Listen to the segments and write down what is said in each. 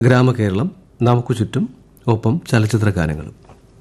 ഗ്രാമകേരളം നമുക്കു ചുറ്റും ഒപ്പം ചലച്ചിത്ര ഗാനങ്ങളും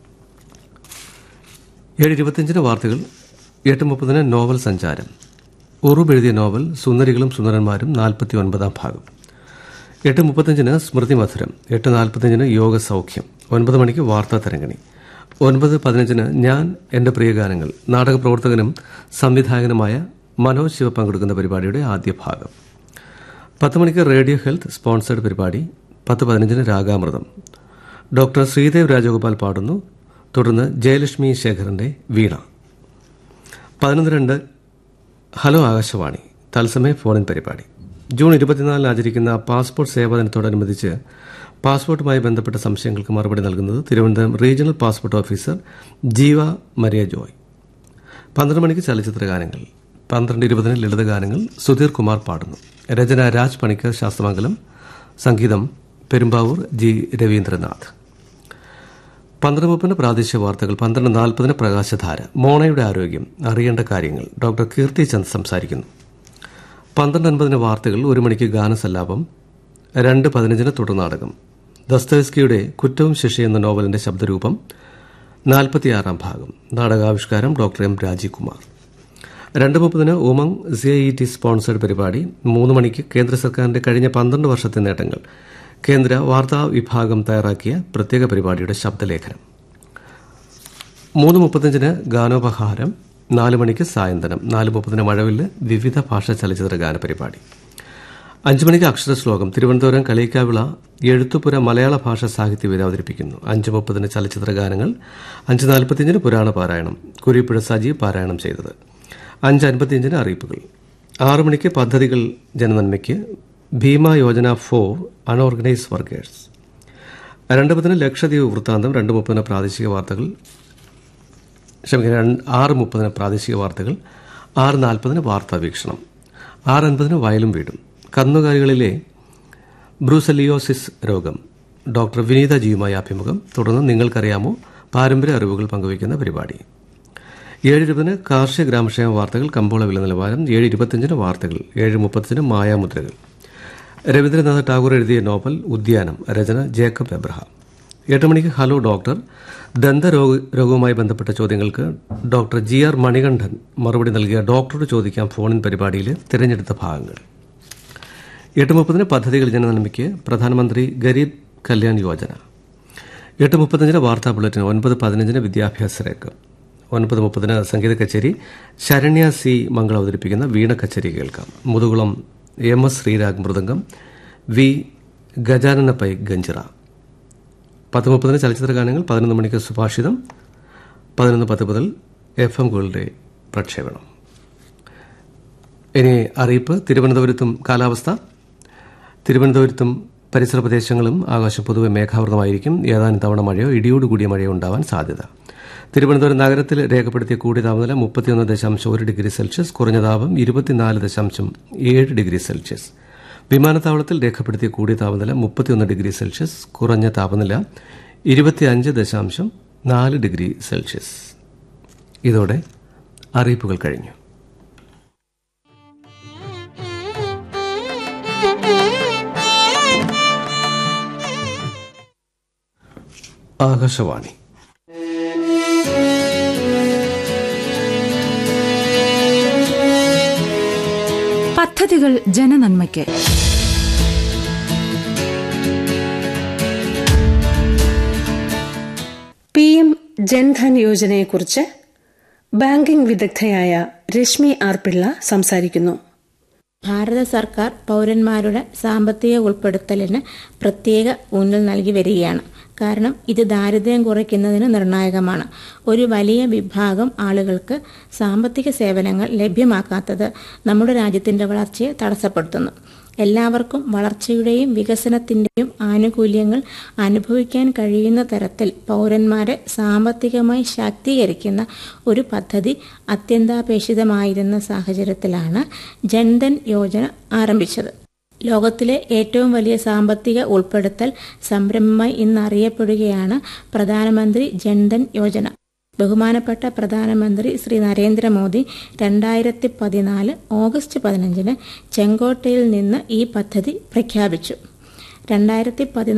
ഏഴ് ഇരുപത്തിയഞ്ചിന് വാർത്തകൾ എട്ട് മുപ്പതിന് നോവൽ സഞ്ചാരം ഉറുബ് എഴുതിയ നോവൽ സുന്ദരികളും സുന്ദരന്മാരും നാൽപ്പത്തി ഒൻപതാം ഭാഗം എട്ട് മുപ്പത്തഞ്ചിന് സ്മൃതി മധുരം എട്ട് നാൽപ്പത്തഞ്ചിന് യോഗ സൗഖ്യം ഒൻപത് മണിക്ക് വാർത്താ തരംഗിണി ഒൻപത് പതിനഞ്ചിന് ഞാൻ എന്റെ പ്രിയ ഗാനങ്ങൾ നാടക പ്രവർത്തകനും സംവിധായകനുമായ മനോജ് ശിവ പങ്കെടുക്കുന്ന പരിപാടിയുടെ ആദ്യ ഭാഗം പത്ത് മണിക്ക് റേഡിയോ ഹെൽത്ത് സ്പോൺസേഡ് പരിപാടി പത്ത് പതിനഞ്ചിന് രാഗാമൃതം ഡോക്ടർ ശ്രീദേവ് രാജഗോപാൽ പാടുന്നു തുടർന്ന് ജയലക്ഷ്മി ശേഖറിന്റെ വീണ പതിനൊന്ന് രണ്ട് ഹലോ ആകാശവാണി തത്സമയ ഫോണിൻ പരിപാടി ജൂൺ ഇരുപത്തിനാലിന് ആചരിക്കുന്ന പാസ്പോർട്ട് സേവാ ദിനത്തോടനുബന്ധിച്ച് പാസ്പോർട്ടുമായി ബന്ധപ്പെട്ട സംശയങ്ങൾക്ക് മറുപടി നൽകുന്നത് Thiruvananthapuram regional passport officer Jeeva Maria Joy പന്ത്രണ്ട് മണിക്ക് ചലച്ചിത്ര ഗാനങ്ങൾ പന്ത്രണ്ട് ഇരുപതിന് ലളിതഗാനങ്ങൾ സുധീർ കുമാർ പാടുന്നു രചന രാജ് പണിക്കർ ശാസ്ത്രമംഗലം സംഗീതം പെരുമ്പാവൂർ ജി രവീന്ദ്രനാഥ് പന്ത്രണ്ട് മുപ്പതിന് പ്രാദേശിക വാർത്തകൾ പന്ത്രണ്ട് നാൽപ്പതിന് പ്രകാശധാര മോണയുടെ ആരോഗ്യം അറിയേണ്ട കാര്യങ്ങൾ ഡോക്ടർ കീർത്തി ചന്ദ് സംസാരിക്കുന്നു പന്ത്രണ്ട് അൻപതിന് വാർത്തകൾ ഒരു മണിക്ക് ഗാനസല്ലാപം രണ്ട് പതിനഞ്ചിന് തുടർനാടകം ദസ്തവസ്കിയുടെ കുറ്റവും ശിക്ഷ എന്ന നോവലിന്റെ ശബ്ദരൂപം നാൽപ്പത്തിയാറാം ഭാഗം നാടകാവിഷ്കാരം ഡോക്ടർ എം രാജീവ് കുമാർ രണ്ട് മുപ്പതിന് Umang C I T sponsored പരിപാടി മൂന്ന് മണിക്ക് കേന്ദ്ര സർക്കാരിന്റെ കഴിഞ്ഞ പന്ത്രണ്ട് വർഷത്തെ നേട്ടങ്ങൾ കേന്ദ്ര വാർത്താ വിഭാഗം തയ്യാറാക്കിയ പ്രത്യേക പരിപാടിയുടെ ശബ്ദലേഖനം മൂന്ന് മുപ്പത്തഞ്ചിന് ഗാനോപഹാരം നാല് മണിക്ക് സായന്തനം നാല് മുപ്പതിന് മഴവില്ല് വിവിധ ഭാഷാ ചലച്ചിത്ര ഗാന പരിപാടി അഞ്ചു മണിക്ക് അക്ഷരശ്ലോകം തിരുവനന്തപുരം കളിയിക്കാവിള എഴുത്തുപുര മലയാള ഭാഷാ സാഹിത്യവേദി അവതരിപ്പിക്കുന്നു അഞ്ച് മുപ്പതിന് ചലച്ചിത്ര ഗാനങ്ങൾ അഞ്ച് നാൽപ്പത്തിയഞ്ചിന് പുരാണ പാരായണം കുരിപ്പുഴ സജീവ് പാരായണം ചെയ്തത് അഞ്ച് അൻപത്തിയഞ്ചിന് അറിയിപ്പുകൾ ആറു മണിക്ക് പദ്ധതികൾ ജനനന്മയ്ക്ക് Bima Yojana for unorganise workers രണ്ട് പതിന് ലക്ഷദ്വീപ് വൃത്താന്തം രണ്ട് മുപ്പതിന് പ്രാദേശിക വാർത്തകൾ ക്ഷമിക്കണം ആറ് മുപ്പതിന് പ്രാദേശിക വാർത്തകൾ ആറ് നാൽപ്പതിന് വാർത്താ വീക്ഷണം ആറ് അൻപതിന് വയലും വീടും കന്നുകാലികളിലെ ബ്രൂസലിയോസിസ് രോഗം ഡോക്ടർ വിനീത ജിയുമായി അഭിമുഖം തുടർന്ന് നിങ്ങൾക്കറിയാമോ പാരമ്പര്യ അറിവുകൾ പങ്കുവയ്ക്കുന്ന പരിപാടി ഏഴ് ഇരുപതിന് കാർഷിക ഗ്രാമക്ഷേമ വാർത്തകൾ കമ്പോള വില നിലവാരം ഏഴ് ഇരുപത്തിയഞ്ചിന് വാർത്തകൾ ഏഴ് മുപ്പത്തിന് മായാമുദ്രകൾ രവീന്ദ്രനാഥ് ടാഗോർ എഴുതിയ നോവൽ ഉദ്യാനം രചന ജേക്കബ് എബ്രഹാം എട്ട് മണിക്ക് ഹലോ ഡോക്ടർ ദന്തരോഗ രോഗവുമായി ബന്ധപ്പെട്ട ചോദ്യങ്ങൾക്ക് ഡോക്ടർ ജി ആർ മണികണ്ഠൻ മറുപടി നൽകിയ ഡോക്ടറോട് ചോദിക്കാം ഫോണിൻ പരിപാടിയിലെ തിരഞ്ഞെടുത്ത ഭാഗങ്ങൾ എട്ട് മുപ്പതിന് പദ്ധതികൾ ജനനന്മയ്ക്ക് പ്രധാനമന്ത്രി ഗരീബ് കല്യാൺ യോജന എട്ട് മുപ്പത്തഞ്ചിന് വാർത്താ ബുള്ളറ്റിൻ ഒൻപത് പതിനഞ്ചിന് വിദ്യാഭ്യാസ രംഗം ഒൻപത് മുപ്പതിന് സംഗീത കച്ചേരി ശരണ്യ സി മംഗൾ അവതരിപ്പിക്കുന്ന വീണ കച്ചേരി കേൾക്കാം Muthukulam M S Sreerag mridangam V Gajanana Pai ganjira പത്ത് മുപ്പതിന് ചലച്ചിത്ര ഗാനങ്ങൾ പതിനൊന്ന് മണിക്ക് സുഭാഷിതം പതിനൊന്ന് പത്ത് മുതൽ എഫ് എം ഗോൾഡ് പ്രക്ഷേപണം ഇനി അറിയിപ്പ് തിരുവനന്തപുരത്തും കാലാവസ്ഥ തിരുവനന്തപുരത്തും പരിസര പ്രദേശങ്ങളും ആകാശം പൊതുവെ മേഘാവൃതമായിരിക്കും ഏതാനും തവണ മഴയോ ഇടിയോടുകൂടിയ മഴയോ ഉണ്ടാവാൻ സാധ്യത തിരുവനന്തപുരം നഗരത്തിൽ രേഖപ്പെടുത്തിയ കൂടിയ താപനില മുപ്പത്തിയൊന്ന് ദശാംശം ഒരു ഡിഗ്രി സെൽഷ്യസ് കുറഞ്ഞ താപം ഇരുപത്തിനാല് ദശാംശം ഏഴ് ഡിഗ്രി സെൽഷ്യസ് വിമാനത്താവളത്തിൽ രേഖപ്പെടുത്തിയ കൂടിയ താപനില മുപ്പത്തിയൊന്ന് ഡിഗ്രി സെൽഷ്യസ് കുറഞ്ഞ താപനില ഇരുപത്തിയഞ്ച് ദശാംശം നാല് ഡിഗ്രി സെൽഷ്യസ് ഇതോടെ അറിയിപ്പുകൾ കഴിഞ്ഞു ആകാശവാണി പദ്ധതികൾ ജനനന്മയ്ക്ക് പി എം ജൻധൻ യോജനയെക്കുറിച്ച് ബാങ്കിംഗ് വിദഗ്ധയായ രശ്മി ആർ പിള്ള സംസാരിക്കുന്നു ഭാരത സർക്കാർ പൗരന്മാരുടെ സാമ്പത്തിക ഉൾപ്പെടുത്തലിന് പ്രത്യേക ഊന്നൽ നൽകി വരികയാണ് കാരണം ഇത് ദാരിദ്ര്യം കുറയ്ക്കുന്നതിന് നിർണായകമാണ് ഒരു വലിയ വിഭാഗം ആളുകൾക്ക് സാമ്പത്തിക സേവനങ്ങൾ ലഭ്യമാക്കാത്തത് നമ്മുടെ രാജ്യത്തിന്റെ വളർച്ചയെ തടസ്സപ്പെടുത്തുന്നു എല്ലാവർക്കും വളർച്ചയുടെയും വികസനത്തിന്റെയും ആനുകൂല്യങ്ങൾ അനുഭവിക്കാൻ കഴിയുന്ന തരത്തിൽ പൗരന്മാരെ സാമ്പത്തികമായി ശാക്തീകരിക്കുന്ന ഒരു പദ്ധതി അത്യന്താപേക്ഷിതമായിരുന്ന സാഹചര്യത്തിലാണ് ജൻധൻ യോജന ആരംഭിച്ചത് ലോകത്തിലെ ഏറ്റവും വലിയ സാമ്പത്തിക ഉൾപ്പെടുത്തൽ സംരംഭമായി ഇന്ന് അറിയപ്പെടുകയാണ് പ്രധാനമന്ത്രി ജൻധൻ യോജന ബഹുമാനപ്പെട്ട പ്രധാനമന്ത്രി ശ്രീ നരേന്ദ്രമോദി രണ്ടായിരത്തി പതിനാല് ഓഗസ്റ്റ് പതിനഞ്ചിന് ചെങ്കോട്ടയിൽ നിന്ന് ഈ പദ്ധതി പ്രഖ്യാപിച്ചു രണ്ടായിരത്തി പതിനാല്